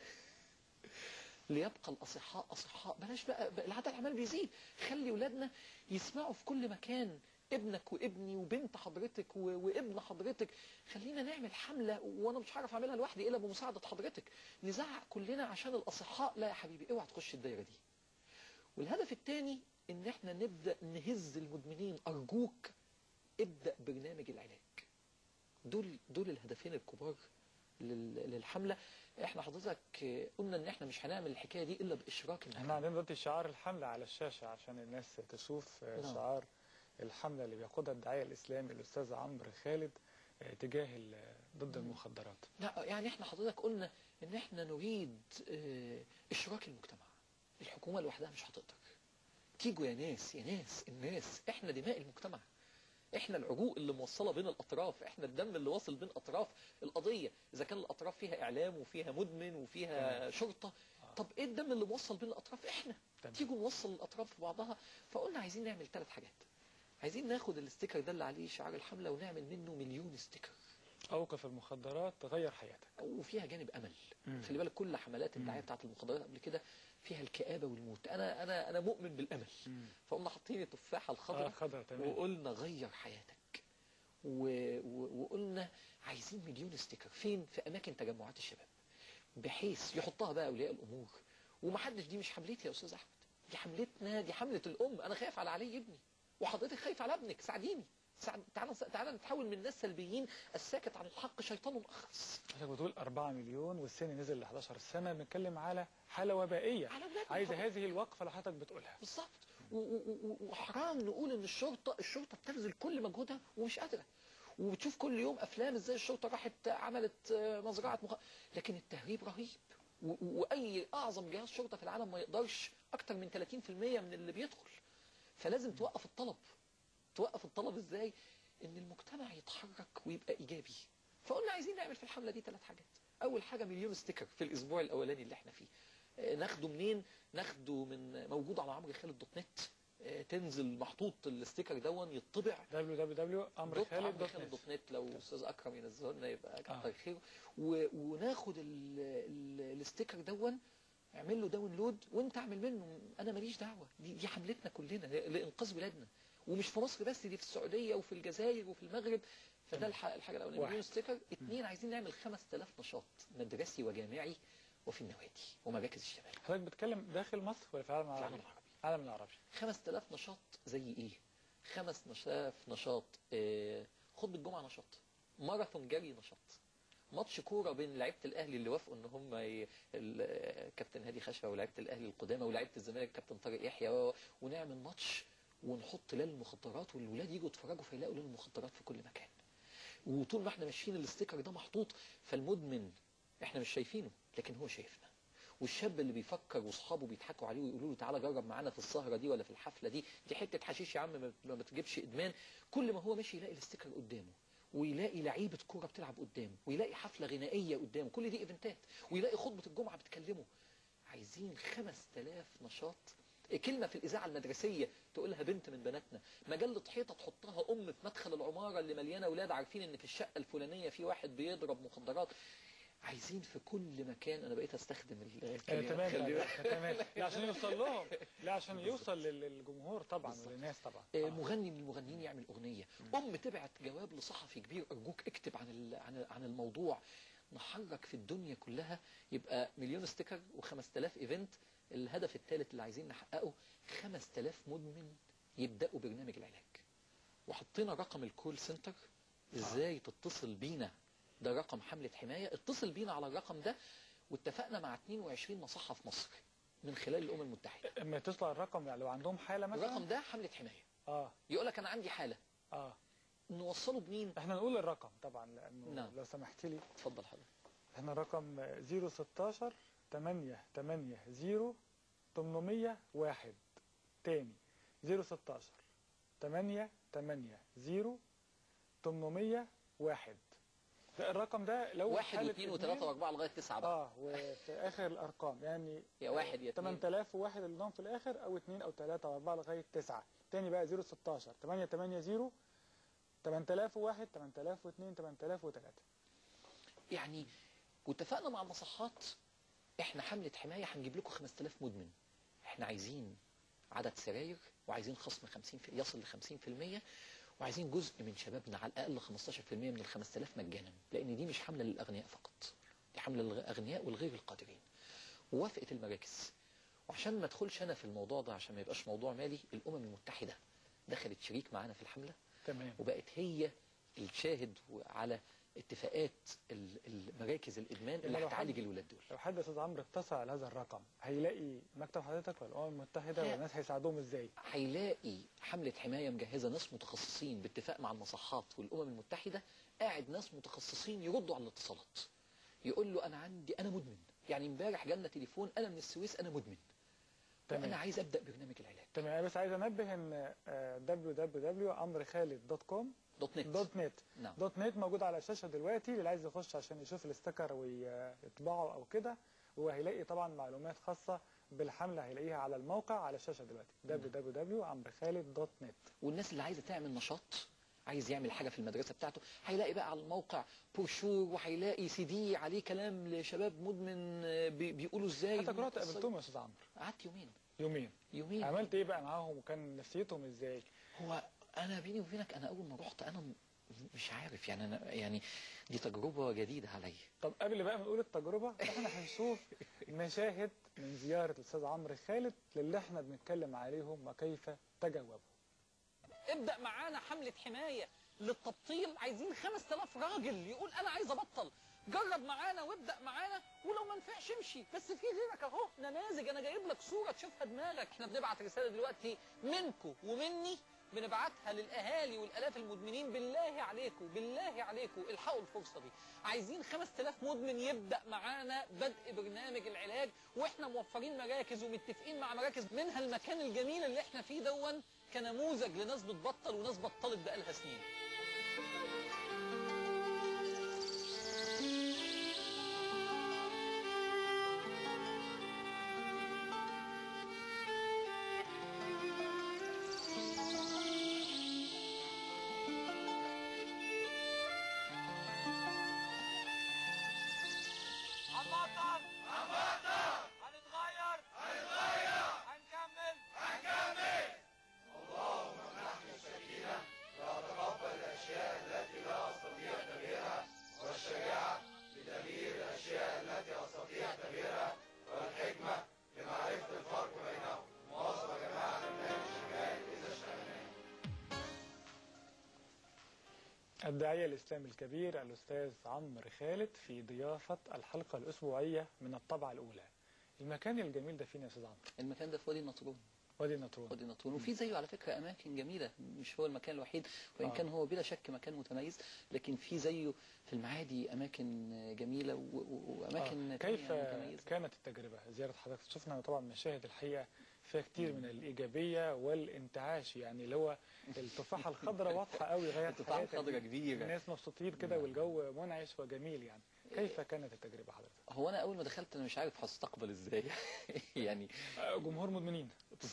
ليبقى الأصحاء أصحاء بلاش بقى بقى العدد عمال بيزيد خلي ولادنا يسمعوا في كل مكان ابنك وابني وبنت حضرتك و- وابن حضرتك خلينا نعمل حملة وانا مش هعرف اعملها لوحدي الا بمساعدة حضرتك نزعق كلنا عشان الاصحاء لا يا حبيبي اوعى تخش الدايرة دي والهدف الثاني ان احنا نبدأ نهز المدمنين ارجوك ابدأ برنامج العلاج دول دول الهدفين الكبار لل- للحملة احنا حضرتك آه، قلنا ان احنا مش هنعمل الحكاية دي الا باشراك احنا المجتمع عندنا دلوقتي شعار الحملة على الشاشة عشان الناس تشوف آه، نعم. شعار الحملة اللي بيقودها الداعية الإسلامي الأستاذ عمرو خالد آه، تجاه ال- ضد مم. المخدرات لا يعني احنا حضرتك قلنا ان احنا نريد آه، اشراك المجتمع الحكومة لوحدها مش هتقدر تيجوا يا ناس يا ناس الناس احنا دماء المجتمع احنا العروق اللي موصلة بين الاطراف احنا الدم اللي واصل بين اطراف القضية اذا كان الاطراف فيها اعلام وفيها مدمن وفيها شرطة طب ايه الدم اللي موصل بين الاطراف احنا تمام. تيجوا نوصل الاطراف في بعضها فقلنا عايزين نعمل ثلاث حاجات عايزين ناخد الاستيكر ده اللي عليه شعار الحملة ونعمل منه مليون استيكر أوقف المخدرات تغير حياتك وفيها جانب امل مم. خلي بالك كل حملات الدعايه مم. بتاعت المخدرات قبل كده فيها الكآبه والموت انا انا انا مؤمن بالامل فقمنا حاطين التفاحه اه الخضراء خضرا تمام وقلنا غير حياتك و... و... وقلنا عايزين مليون ستيكر فين في اماكن تجمعات الشباب بحيث يحطها بقى اولياء الامور ومحدش دي مش حملتي يا استاذ احمد دي حملتنا دي حمله الام انا خايف على علي ابني وحضرتك خايف على ابنك ساعديني سع- تعالى تعالى نتحول من ناس سلبيين الساكت عن الحق شيطان اخرس حضرتك بتقول 4 مليون والسن نزل ل 11 سنه بنتكلم على حاله وبائيه على أولادنا عايزه طبعاً. هذه الوقفه اللي حضرتك بتقولها بالظبط و- و- و- وحرام نقول ان الشرطه الشرطه بتبذل كل مجهودها ومش قادره وبتشوف كل يوم افلام ازاي الشرطه راحت عملت آه، مزرعه مخ... لكن التهريب رهيب و- و- واي اعظم جهاز شرطه في العالم ما يقدرش اكتر من 30% من اللي بيدخل فلازم توقف الطلب توقف الطلب ازاي ان المجتمع يتحرك ويبقى ايجابي فقلنا عايزين نعمل في الحمله دي ثلاث حاجات اول حاجه مليون ستيكر في الاسبوع الاولاني اللي احنا فيه آه، ناخده منين ناخده من موجود على عمرو خالد دوت نت آه، تنزل محطوط الاستيكر دون يطبع www دوت عمرو خالد امر دوت نت لو استاذ اكرم ينزله لنا يبقى آه. كتر خيره و- وناخد ال- ال- الاستيكر دون اعمل له داونلود وانت اعمل منه انا ماليش دعوه دي, دي حملتنا كلنا ل- لانقاذ ولادنا ومش في مصر بس دي في السعوديه وفي الجزائر وفي المغرب فده تمام. الح- الحاجه الاولانيه واحد. مليون ستيكر اثنين عايزين نعمل 5000 نشاط مدرسي وجامعي وفي النوادي ومراكز الشباب حضرتك بتتكلم داخل مصر ولا في العالم في العالم العربي؟ العربي العالم العربي 5000 نشاط زي ايه خمس نشاف نشاط آه، خطبة جمعة نشاط ماراثون جري نشاط ماتش كورة بين لعيبة الأهلي اللي وافقوا إن هم ي... ال- آه، كابتن هادي خشبة ولاعيبة الأهلي القدامى ولاعيبة الزمالك كابتن طارق يحيى و... ونعمل ماتش ونحط ليل المخدرات والولاد يجوا يتفرجوا فيلاقوا ليل المخدرات في كل مكان وطول ما احنا ماشيين الاستيكر ده محطوط فالمدمن احنا مش شايفينه لكن هو شايفنا والشاب اللي بيفكر واصحابه بيضحكوا عليه ويقولوا له تعالى جرب معانا في السهره دي ولا في الحفله دي دي حته حشيش يا عم ما- ما بتجيبش ادمان كل ما هو ماشي يلاقي الاستيكر قدامه ويلاقي لعيبه كوره بتلعب قدامه ويلاقي حفله غنائيه قدامه كل دي ايفنتات ويلاقي خطبه الجمعه بتكلمه عايزين 5000 نشاط كلمة في الإذاعة المدرسية تقولها بنت من بناتنا مجلة حيطة تحطها أم في مدخل العمارة اللي مليانة أولاد عارفين إن في الشقة الفلانية في واحد بيضرب مخدرات عايزين في كل مكان أنا بقيت أستخدم ال- آه، الكلمات تمام خلي بالك. آه، تمام لا عشان يوصل لهم لا عشان يوصل لل- للجمهور طبعا بالظبط. وللناس طبعا آه، آه. مغني من المغنيين يعمل أغنية أم تبعت جواب لصحفي كبير أرجوك اكتب عن ال- عن عن الموضوع نحرك في الدنيا كلها يبقى مليون ستيكر و5000 ايفنت الهدف الثالث اللي عايزين نحققه 5000 مدمن يبدأوا برنامج العلاج وحطينا رقم الكول سنتر ازاي تتصل بينا ده رقم حملة حماية اتصل بينا على الرقم ده واتفقنا مع 22 مصحة في مصر من خلال الأمم المتحدة اما يتصل على الرقم يعني لو عندهم حاله مثلا الرقم ده حملة حماية اه يقول لك أنا عندي حالة اه نوصله بمين احنا نقول الرقم طبعا لانه نعم. لو سمحت لي اتفضل حضرتك احنا رقم 016 8 8 0 801 تاني 016 8 8 0 801 ده الرقم ده لو واحد حالة واثنين إدمان- وثلاثة وأربعة لغاية تسعة بقى اه وفي اخر الارقام يعني يا واحد يا اتنين 8001 اللي لهم في الاخر او 2 او 3 او 4 لغايه 9 تاني بقى 016 880 8001 8002 8003 يعني واتفقنا مع المصحات احنا حملة حماية هنجيب لكم 5000 مدمن احنا عايزين عدد سراير وعايزين خصم 50 في يصل ل 50% وعايزين جزء من شبابنا على الاقل 15% من ال 5000 مجانا لان دي مش حملة للاغنياء فقط دي حملة للاغنياء والغير القادرين ووافقت المراكز وعشان ما ادخلش انا في الموضوع ده عشان ما يبقاش موضوع مالي الامم المتحدة دخلت شريك معانا في الحملة تمام وبقت هي الشاهد على اتفاقات ال- المراكز الادمان إنما اللي لو هتعالج حد- الولاد دول لو حد يا استاذ عمرو اتصل على هذا الرقم هيلاقي مكتب حضرتك ولا الامم المتحده لا. ولا الناس هيساعدوهم ازاي؟ هيلاقي حملة حماية مجهزة ناس متخصصين باتفاق مع المصحات والأمم المتحدة قاعد ناس متخصصين يردوا على الاتصالات يقول له أنا عندي أنا مدمن يعني امبارح جالنا تليفون أنا من السويس أنا مدمن تمام. وأنا عايز أبدأ برنامج العلاج تمام انا بس عايز انبه ان www.amrخالد.com دوت نت دوت نت نعم دوت نت موجود على الشاشه دلوقتي اللي عايز يخش عشان يشوف الاستيكر ويطبعه او كده وهيلاقي طبعا معلومات خاصه بالحمله هيلاقيها على الموقع على الشاشه دلوقتي www.amrخالد.net والناس اللي عايزة تعمل نشاط عايز يعمل حاجة في المدرسة بتاعته هيلاقي بقى على الموقع بروشور وهيلاقي سي دي عليه كلام لشباب مدمن آه، بي- بيقولوا ازاي حضرتك رحت متصل- قابلتهم يا استاذ عمرو قعدت يومين يومين يومين عملت ايه بقى معاهم وكان نفسيتهم ازاي؟ هو انا بيني وبينك انا اول ما رحت انا م- مش عارف يعني انا يعني دي تجربه جديده عليا طب قبل بقى ما نقول التجربة احنا هنشوف مشاهد من زيارة الأستاذ عمرو خالد للي احنا بنتكلم عليهم وكيف تجاوبوا ابدأ معانا حملة حماية للتبطيل عايزين 5000 راجل يقول انا عايز ابطل جرب معانا وابدأ معانا ولو ما نفعش امشي بس في غيرك اهو نماذج انا جايب لك صورة تشوفها دماغك احنا بنبعت رسالة دلوقتي منكم ومني بنبعتها للاهالي والالاف المدمنين بالله عليكم بالله عليكم الحقوا الفرصه دي عايزين 5000 مدمن يبدا معانا بدء برنامج العلاج واحنا موفرين مراكز ومتفقين مع مراكز منها المكان الجميل اللي احنا فيه دون كنموذج لناس بتبطل وناس بطلت بقالها سنين هنبطل هنبطل هنتغير هنتغير هنكمل هنكمل الداعية الإسلامي الكبير الأستاذ عمرو خالد في ضيافة الحلقة الأسبوعية من الطبعة الأولى المكان الجميل ده فين يا أستاذ عمرو؟ المكان ده في وادي النطرون وادي النطرون وادي النطرون وفي زيه على فكره اماكن جميله مش هو المكان الوحيد وان آه. كان هو بلا شك مكان متميز لكن في زيه في المعادي اماكن جميله و- و- واماكن آه. تانية كيف متميزه كانت التجربة زيارة حضرتك شفنا طبعا مشاهد الحقيقة فيها كتير من الإيجابية والانتعاش يعني اللي هو التفاحة الخضراء واضحة قوي غير التفاحة حياتك. الخضراء كبيرة. الناس مبسوطين كده والجو منعش وجميل يعني كيف كانت التجربة حضرتك؟ هو انا اول ما دخلت انا مش عارف هستقبل ازاي يعني آه، جمهور مدمنين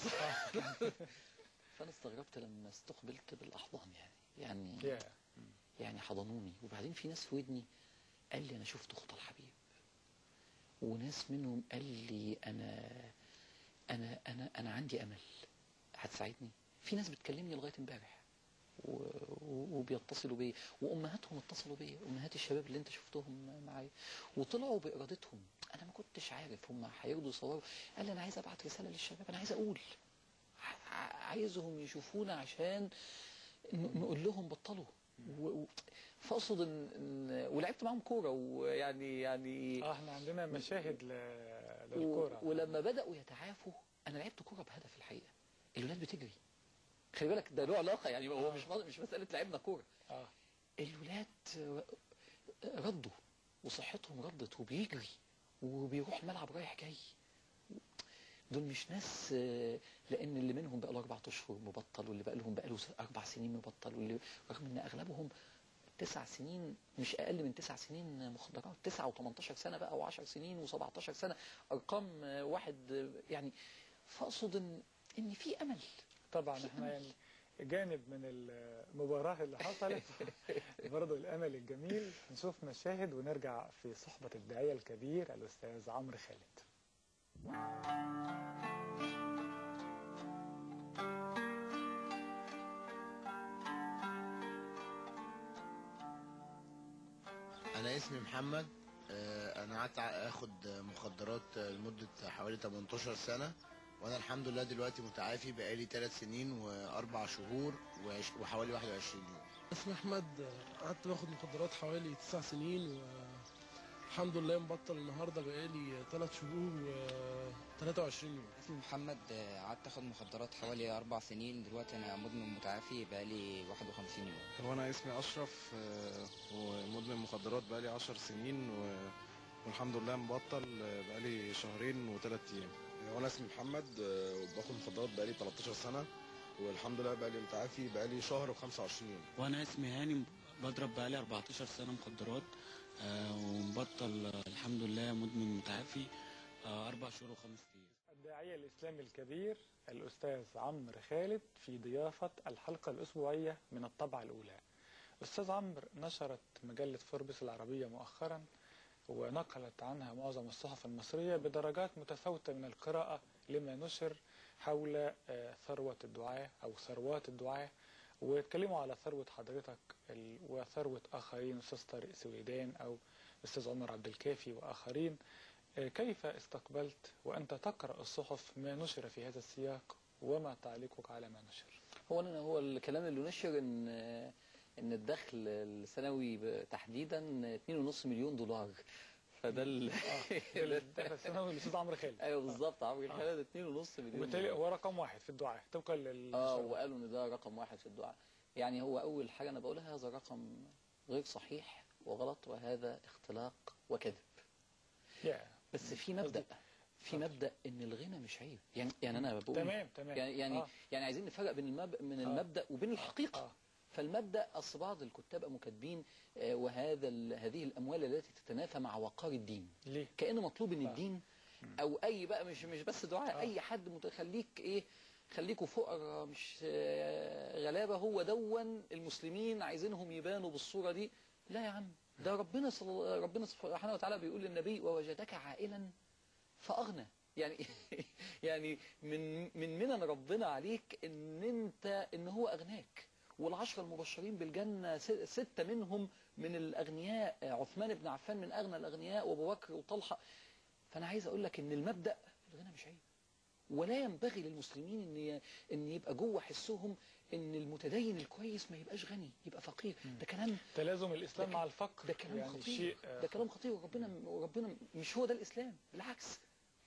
فانا استغربت لما استقبلت بالاحضان يعني يعني يا يعني حضنوني وبعدين في ناس في ودني قال لي انا شفت خطى الحبيب وناس منهم قال لي انا انا انا انا عندي امل هتساعدني في ناس بتكلمني لغايه امبارح و- و- وبيتصلوا بيا وامهاتهم اتصلوا بيا امهات الشباب اللي انت شفتهم معايا وطلعوا بارادتهم انا ما كنتش عارف هم هيرضوا يصوروا قال لي انا عايز ابعت رساله للشباب انا عايز اقول ع- ع- عايزهم يشوفونا عشان ن- نقول لهم بطلوا و- و- فاقصد ان إن- ولعبت معاهم كوره ويعني يعني اه احنا عندنا مشاهد ل... و- للكورة ولما بداوا يتعافوا انا لعبت كوره بهدف الحقيقه الولاد بتجري خلي بالك ده له علاقه يعني هو مش مش مساله لعبنا كوره اه الولاد ردوا وصحتهم ردت وبيجري وبيروح الملعب رايح جاي دول مش ناس آه، لان اللي منهم بقى له اربع اشهر مبطل واللي بقى لهم بقى له اربع سنين مبطل واللي رغم ان اغلبهم تسع سنين مش اقل من تسع سنين مخدرات تسعة و18 سنه بقى و10 سنين و17 سنه ارقام آه، واحد آه، يعني فاقصد ان ان في امل طبعا احنا يعني جانب من المباراة اللي حصلت برضه الأمل الجميل نشوف مشاهد ونرجع في صحبة الداعية الكبير الأستاذ عمرو خالد انا اسمي محمد آه، انا قعدت اخد مخدرات لمده حوالي 18 سنه وانا الحمد لله دلوقتي متعافي بقالي 3 سنين واربع شهور وعش- وحوالي 21 يوم اسمي احمد قعدت باخد مخدرات حوالي تسع سنين والحمد لله مبطل النهارده بقالي ثلاث شهور و 23 يوم اسمي محمد آه، قعدت اخد مخدرات حوالي اربع سنين دلوقتي انا مدمن متعافي بقالي 51 يوم هو انا اسمي اشرف آه، ومدمن مخدرات بقالي عشر سنين و- والحمد لله مبطل آه، بقالي شهرين وثلاث ايام وانا اسمي محمد آه، وباخد مخدرات بقالي 13 سنه والحمد لله بقالي متعافي بقالي شهر و25 يوم وانا اسمي هاني بضرب بقالي 14 سنه مخدرات آه، ومبطل آه، الحمد لله مدمن متعافي آه، اربع شهور وخمس ايام الداعية الإسلامي الكبير الأستاذ عمرو خالد في ضيافة الحلقة الأسبوعية من الطبعة الأولى أستاذ عمرو نشرت مجلة فوربس العربية مؤخرا ونقلت عنها معظم الصحف المصرية بدرجات متفاوتة من القراءة لما نشر حول آه، ثروة الدعاة أو ثروات الدعاة واتكلموا على ثروة حضرتك ال- وثروة آخرين أستاذ طارق سويدان أو أستاذ عمر عبد الكافي وآخرين آه، كيف استقبلت وأنت تقرأ الصحف ما نشر في هذا السياق وما تعليقك على ما نشر هو أنا هو الكلام اللي نشر ان ان الدخل السنوي تحديدا 2.5 مليون دولار فده ال... الدخل السنوي للاستاذ عمرو خالد ايوه بالظبط عمرو خالد 2.5 مليون وبالتالي دولار هو رقم واحد في الدعاء طبقا لل اه وقالوا ان ده رقم واحد في الدعاء يعني هو اول حاجه انا بقولها هذا رقم غير صحيح وغلط وهذا اختلاق وكذب يا. بس في مبدا في مبدا ان الغنى مش عيب يعني يعني انا بقول تمام تمام يعني يعني آه. يعني عايزين نفرق بين المب... من آه. المبدا وبين الحقيقه آه. فالمبدا اصل بعض الكتاب قاموا كاتبين آه، وهذا ال... هذه الاموال التي تتنافى مع وقار الدين ليه؟ كانه مطلوب ان آه. الدين او اي بقى مش مش بس دعاء آه. اي حد متخليك ايه خليكوا فقراء مش آه، غلابه هو دون المسلمين عايزينهم يبانوا بالصوره دي لا يا عم ده ربنا صل... ربنا سبحانه وتعالى بيقول للنبي ووجدك عائلا فاغنى يعني يعني من من منن ربنا عليك ان انت ان هو اغناك والعشرة المبشرين بالجنة س- ستة منهم من الأغنياء عثمان بن عفان من أغنى الأغنياء وأبو بكر وطلحة فأنا عايز أقول لك إن المبدأ الغنى مش عيب ولا ينبغي للمسلمين إن ي- إن يبقى جوه حسهم إن المتدين الكويس ما يبقاش غني يبقى فقير ده كلام تلازم الاسلام ده مع الفقر ده كلام يعني خطير شيء آه، ده كلام خطير وربنا وربنا مش هو ده الاسلام بالعكس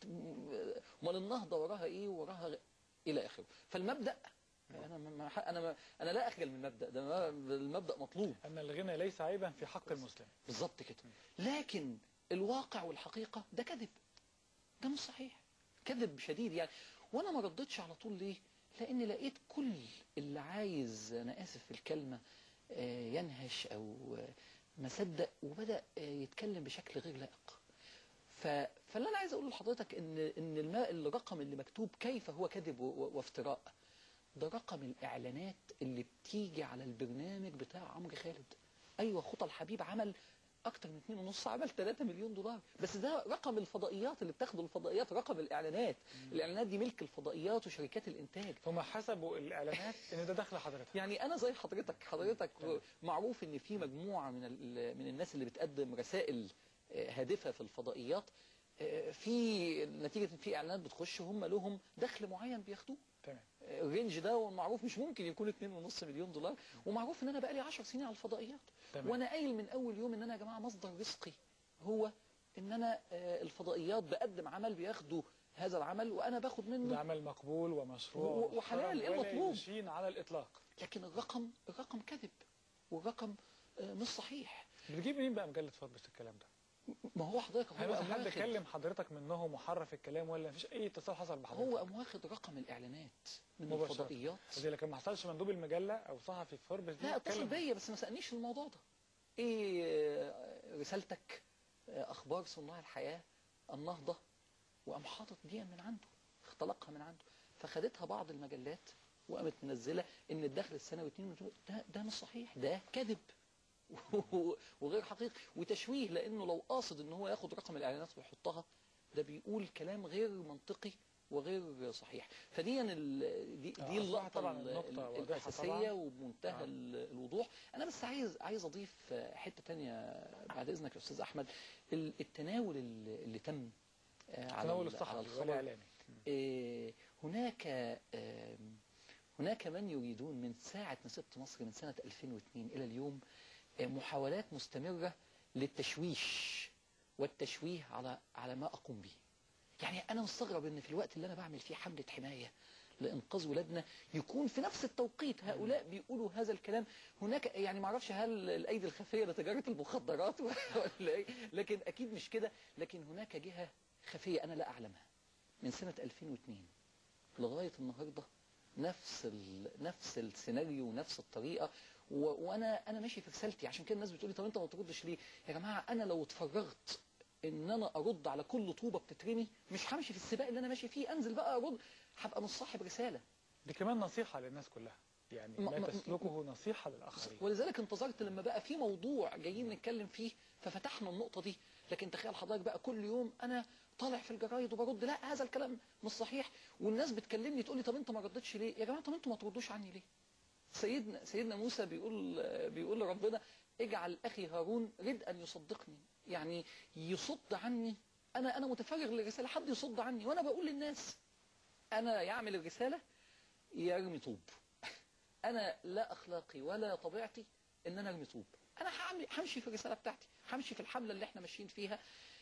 امال النهضه وراها ايه وراها غ- الى اخره فالمبدا انا ما- ما انا ما انا لا اخجل من المبدا ده ما- المبدا مطلوب ان الغنى ليس عيبا في حق المسلم بالظبط كده لكن الواقع والحقيقه ده كذب ده مش صحيح كذب شديد يعني وانا ما ردتش على طول ليه لان لقيت كل اللي عايز انا اسف في الكلمه آه، ينهش او آه، ما صدق وبدا آه، يتكلم بشكل غير لائق ف... فاللي انا عايز اقوله لحضرتك ان ان الماء الرقم اللي مكتوب كيف هو كذب و... و- وافتراء ده رقم الاعلانات اللي بتيجي على البرنامج بتاع عمرو خالد ايوه خطى الحبيب عمل اكتر من 2 ونص عمل 3 مليون دولار بس ده رقم الفضائيات اللي بتاخده الفضائيات رقم الاعلانات الاعلانات دي ملك الفضائيات وشركات الانتاج هم حسبوا الاعلانات ان ده دخل حضرتك يعني انا زي حضرتك حضرتك معروف ان في مجموعه من ال- من الناس اللي بتقدم رسائل آه، هادفه في الفضائيات آه، في نتيجه إن في اعلانات بتخش هم لهم دخل معين بياخدوه تمام آه، الرينج ده معروف مش ممكن يكون 2.5 مليون دولار ومعروف ان انا بقالي 10 سنين على الفضائيات تمام. وانا قايل من اول يوم ان انا يا جماعه مصدر رزقي هو ان انا آه، الفضائيات بقدم عمل بياخدوا هذا العمل وانا باخد منه ده عمل مقبول ومشروع و- وحلال، محترم إيه ولا المطلوب؟ يشين على الاطلاق لكن الرقم الرقم كذب والرقم آه، مش صحيح بتجيب منين بقى مجله فوربس الكلام ده ما هو حضرتك هل هو مثلا قام حد واخد كلم حضرتك منه محرف الكلام ولا مفيش اي اتصال حصل بحضرتك هو قام واخد رقم الاعلانات من مباشرة. الفضائيات زي لكن ما حصلش مندوب المجله او صحفي في فوربس دي لا اتصل اتكلم. بيا بس ما سالنيش في الموضوع ده ايه آه، رسالتك آه، اخبار صناع الحياه النهضه وقام حاطط دي من عنده اختلقها من عنده فخدتها بعض المجلات وقامت منزله ان الدخل السنوي 2 مليون ده ده مش صحيح ده كذب وغير حقيقي وتشويه لانه لو قاصد ان هو ياخد رقم الاعلانات ويحطها ده بيقول كلام غير منطقي وغير صحيح فدي ال- دي, آه، دي اللقطه طبعاً ال- النقطة ال- واضحة الاساسيه طبعاً. وبمنتهى آه. ال- الوضوح انا بس عايز عايز اضيف حته تانية بعد اذنك يا استاذ احمد ال- التناول اللي اللي تم آه، على تناول ال- على الصحفي الخبر والاعلامي آه، هناك آم، هناك من يريدون من ساعة ما سبت مصر من سنة 2002 إلى اليوم آه، محاولات مستمرة للتشويش والتشويه على على ما أقوم به يعني أنا مستغرب إن في الوقت اللي أنا بعمل فيه حملة حماية لإنقاذ ولادنا يكون في نفس التوقيت هؤلاء بيقولوا هذا الكلام هناك يعني ما اعرفش هل الأيدي الخفية لتجارة المخدرات ولا إيه لكن أكيد مش كده لكن هناك جهة خفية أنا لا أعلمها من سنة 2002 لغاية النهاردة نفس ال... نفس السيناريو ونفس الطريقة و... وانا انا ماشي في رسالتي عشان كده الناس بتقولي طب انت ما تردش ليه يا جماعة انا لو اتفرغت ان انا ارد على كل طوبة بتترمي مش همشي في السباق اللي انا ماشي فيه انزل بقى ارد هبقى مش صاحب رسالة دي كمان نصيحه للناس كلها يعني ما- ما ما- تسلكه نصيحه للاخرين ولذلك انتظرت لما بقى في موضوع جايين نتكلم فيه ففتحنا النقطة دي لكن تخيل حضرتك بقى كل يوم انا طالع في الجرايد وبرد لا هذا الكلام مش صحيح والناس بتكلمني تقول لي طب انت ما ردتش ليه يا جماعة طب انتوا ما تردوش عني ليه سيدنا سيدنا موسى بيقول بيقول لربنا اجعل اخي هارون رد ان يصدقني يعني يصد عني انا انا متفرغ للرسالة حد يصد عني وانا بقول للناس انا يعمل الرسالة يرمي طوب انا لا اخلاقي ولا طبيعتي ان انا ارمي طوب انا هعمل همشي في الرساله بتاعتي همشي في الحمله اللي احنا ماشيين فيها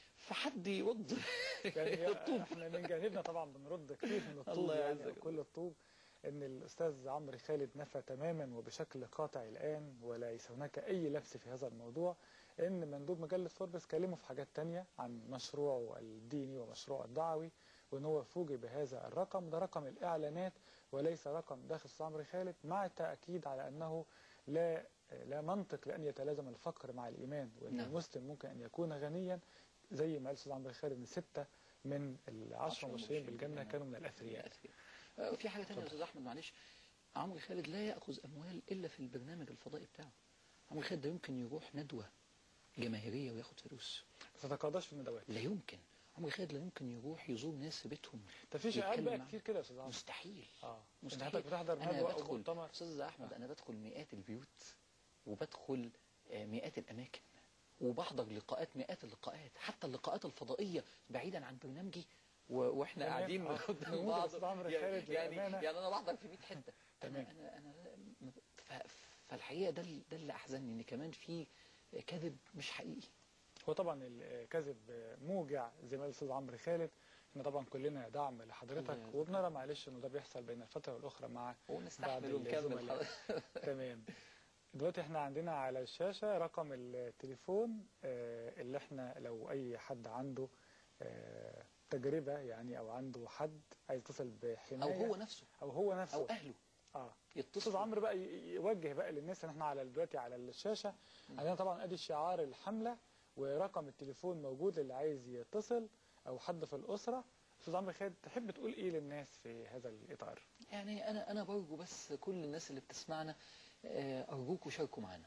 فحد يرد يعني الطوب احنا من جانبنا طبعا بنرد كتير من الطوب الله يعني يعزك. أو كل الطوب ان الاستاذ عمرو خالد نفى تماما وبشكل قاطع الان وليس هناك اي لبس في هذا الموضوع ان مندوب مجله فوربس كلمه في حاجات تانية عن مشروعه الديني ومشروعه الدعوي وان هو فوجئ بهذا الرقم ده رقم الاعلانات وليس رقم داخل استاذ عمرو خالد مع التاكيد على انه لا لا منطق لان يتلازم الفقر مع الايمان وان نعم. المسلم ممكن ان يكون غنيا زي ما قال الاستاذ عمرو خالد ان سته من العشر عشرة المبشرين مبشرين بالجنه بالجنة. كانوا من الاثرياء آه، في حاجه ثانيه يا استاذ احمد معلش عمرو خالد لا ياخذ اموال الا في البرنامج الفضائي بتاعه عمرو خالد ده يمكن يروح ندوه جماهيريه وياخد فلوس ما تتقاضاش في الندوات لا يمكن عمرو خالد لا يمكن يروح يزور ناس في بيتهم ده في شائعات بقى يتكلم كتير كده يا استاذ عمرو مستحيل اه انت مستحيل حضرتك بتحضر انا ندوه او بدخل مؤتمر استاذ احمد انا بدخل مئات البيوت وبدخل آه، مئات الاماكن وبحضر لقاءات مئات اللقاءات حتى اللقاءات الفضائيه بعيدا عن برنامجي و- واحنا تمام. قاعدين آه. قدام نموذج بعض أستاذ عمرو يعني خالد يعني, للأمانة. يعني انا بحضر في 100 حته تمام. انا انا انا م- ف- فالحقيقه ده ال- ده اللي احزنني ان كمان في كذب مش حقيقي هو طبعا الكذب موجع زي ما قال الاستاذ عمرو خالد احنا طبعا كلنا دعم لحضرتك الله يعزك. وبنرى معلش انه ده بيحصل بين الفتره والاخرى مع ونستحمل بعض ونكمل الزملاء. تمام دلوقتي احنا عندنا على الشاشه رقم التليفون آه، اللي احنا لو اي حد عنده آه، تجربه يعني او عنده حد عايز يتصل او بحمايه هو نفسه او هو نفسه او اهله اه استاذ يتصلوا عمرو بقى ي- يوجه بقى للناس ان احنا على دلوقتي على الشاشه عندنا طبعا ادي شعار الحمله ورقم التليفون موجود للي عايز يتصل او حد في الاسره استاذ عمرو خالد تحب تقول ايه للناس في هذا الاطار يعني انا انا برجو بس كل الناس اللي بتسمعنا آه، ارجوكم شاركوا معانا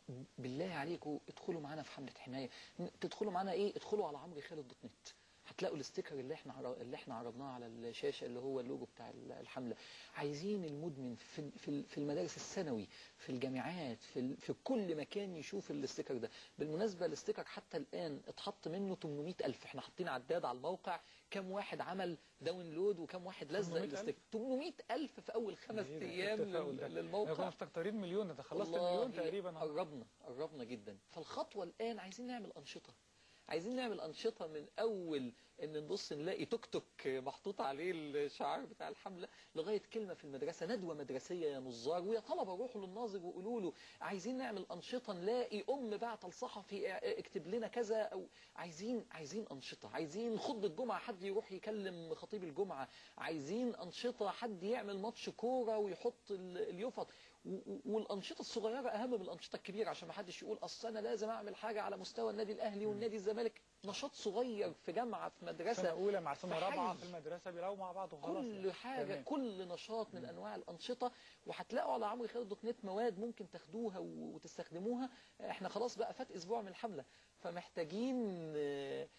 بالله عليكم ادخلوا معانا في حمله حمايه ن- تدخلوا معانا ايه ادخلوا على عمرو خالد دوت نت هتلاقوا الاستيكر اللي احنا عر- اللي احنا عرضناه على الشاشه اللي هو اللوجو بتاع ال- الحمله عايزين المدمن في ال- في ال- في المدارس الثانوي في الجامعات في ال- في كل مكان يشوف الاستيكر ده بالمناسبه الاستيكر حتى الان اتحط منه 800 الف احنا حاطين عداد على الموقع كم واحد عمل داونلود وكم واحد لزق 800 ألف؟ الاستيكر 800 الف في اول خمس إيه ده؟ ايام التفاؤل لل- ده. للموقع كنا مفتكرين مليون ده خلصت والله المليون تقريبا أهو. قربنا قربنا جدا فالخطوة الآن عايزين نعمل أنشطة عايزين نعمل أنشطة من أول إن نبص نلاقي توك توك محطوط عليه الشعار بتاع الحملة لغاية كلمة في المدرسة ندوة مدرسية يا نظار ويا طلبة روحوا للناظر وقولوا له عايزين نعمل أنشطة نلاقي أم بعت الصحفي اكتب لنا كذا أو عايزين عايزين أنشطة عايزين خطبة جمعة حد يروح يكلم خطيب الجمعة عايزين أنشطة حد يعمل ماتش كورة ويحط ال- اليفط و- و- والانشطه الصغيره اهم من الانشطه الكبيره عشان ما حدش يقول اصل انا لازم اعمل حاجه على مستوى النادي الاهلي والنادي الزمالك نشاط صغير في جامعه في سنه مدرسه اولى مع سنه في رابعه حي. في المدرسه بيلعبوا مع بعض وخلاص كل يعني. حاجه تمام. كل نشاط من انواع الانشطه وهتلاقوا على عمرو خالد دوت نت مواد ممكن تاخدوها و- وتستخدموها احنا خلاص بقى فات اسبوع من الحمله فمحتاجين آه،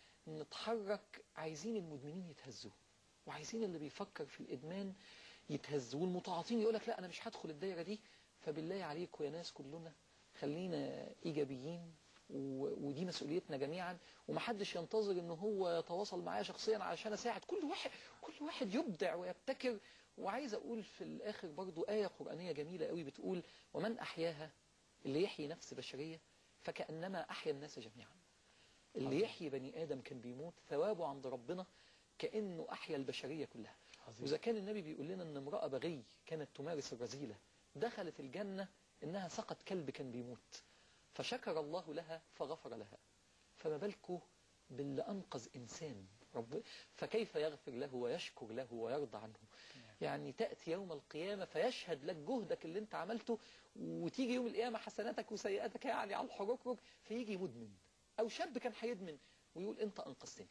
نتحرك عايزين المدمنين يتهزوا وعايزين اللي بيفكر في الادمان يتهزوا والمتعاطين يقول لك لا انا مش هدخل الدايره دي فبالله عليكم يا ناس كلنا خلينا ايجابيين و- ودي مسؤوليتنا جميعا ومحدش ينتظر ان هو يتواصل معايا شخصيا علشان اساعد كل واحد كل واحد يبدع ويبتكر وعايز اقول في الاخر برضو آية قرآنية جميلة قوي بتقول ومن احياها اللي يحيي نفس بشرية فكأنما احيا الناس جميعا اللي يحيي بني ادم كان بيموت ثوابه عند ربنا كأنه احيا البشرية كلها عظيم. وإذا كان النبي بيقول لنا ان امرأة بغي كانت تمارس الرذيلة دخلت الجنة انها سقط كلب كان بيموت فشكر الله لها فغفر لها فما بالكم باللي أنقذ إنسان رب فكيف يغفر له ويشكر له ويرضى عنه يعني تأتي يوم القيامة فيشهد لك جهدك اللي انت عملته وتيجي يوم القيامة حسناتك وسيئاتك يعني على الحركرك فيجي مدمن أو شاب كان هيدمن ويقول انت أنقذتني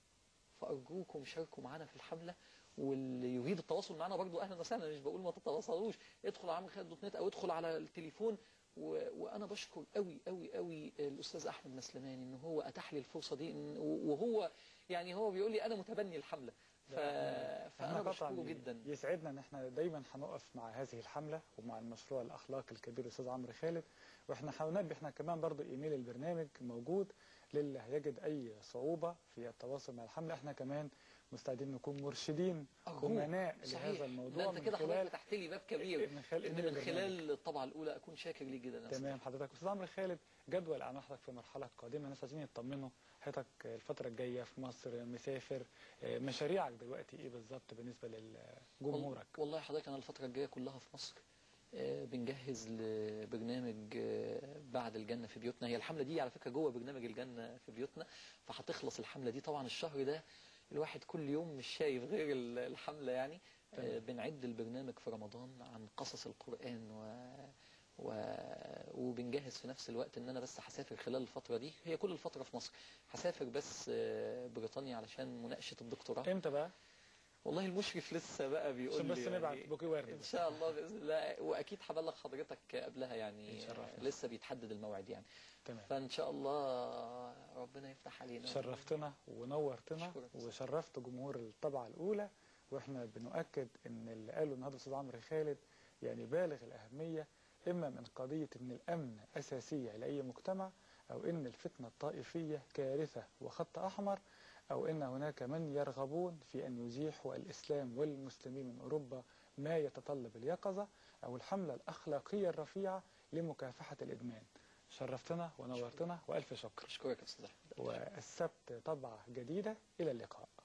فأرجوكم شاركوا معنا في الحملة واللي يريد التواصل معنا برضو أهلا وسهلا مش بقول ما تتواصلوش ادخل على عمرو خالد دوت نت أو ادخل على التليفون و... وأنا بشكر قوي قوي قوي الأستاذ أحمد مسلماني إن هو أتاح لي الفرصة دي إن... وهو يعني هو بيقول لي أنا متبني الحملة ف... فأنا احنا بشكره طبعا جدا يسعدنا ان احنا دايما هنقف مع هذه الحمله ومع المشروع الاخلاقي الكبير الاستاذ عمرو خالد واحنا هننبه احنا كمان برضو ايميل البرنامج موجود للي هيجد أي صعوبة في التواصل مع الحملة احنا كمان مستعدين نكون مرشدين أرجوك. أمناء صحيح. لهذا ده الموضوع انت من كده حضرتك خلال فتحت لي باب كبير من خلال ان إنهاء من البرنامج. خلال الطبعه الاولى اكون شاكر ليك جدا يا تمام أستاذ. حضرتك استاذ عمرو خالد جدول اعمال حضرتك في المرحله القادمه الناس عايزين يطمنوا حضرتك الفتره الجايه في مصر مسافر آه، مشاريعك دلوقتي ايه بالظبط بالنسبه لجمهورك والله حضرتك انا الفتره الجايه كلها في مصر آه، بنجهز لبرنامج آه، بعد الجنه في بيوتنا هي الحمله دي على فكره جوه برنامج الجنه في بيوتنا فهتخلص الحمله دي طبعا الشهر ده الواحد كل يوم مش شايف غير ال- الحمله يعني آه، تمام. بنعد البرنامج في رمضان عن قصص القران و و... وبنجهز في نفس الوقت ان انا بس هسافر خلال الفتره دي هي كل الفتره في مصر هسافر بس آه، بريطانيا علشان مناقشه الدكتوراه امتى بقى والله المشرف لسه بقى بيقول عشان بس لي نبعت يعني بوكي ورد ان شاء الله باذن الله واكيد هبلغ حضرتك قبلها يعني يشرفنا. لسه بيتحدد الموعد يعني تمام فان شاء الله ربنا يفتح علينا شرفتنا ونورتنا أشكرك. وشرفت جمهور الطبعة الأولى واحنا بنؤكد ان اللي قاله النهارده الاستاذ عمرو خالد يعني بالغ الأهمية إما من قضية ان الأمن أساسية لأي مجتمع أو ان الفتنة الطائفية كارثة وخط أحمر أو ان هناك من يرغبون في أن يزيحوا الإسلام والمسلمين من أوروبا ما يتطلب اليقظة أو الحملة الأخلاقية الرفيعة لمكافحة الإدمان شرفتنا ونورتنا وألف شكر اشكرك يا استاذ احمد والسبت طبعة جديدة إلى اللقاء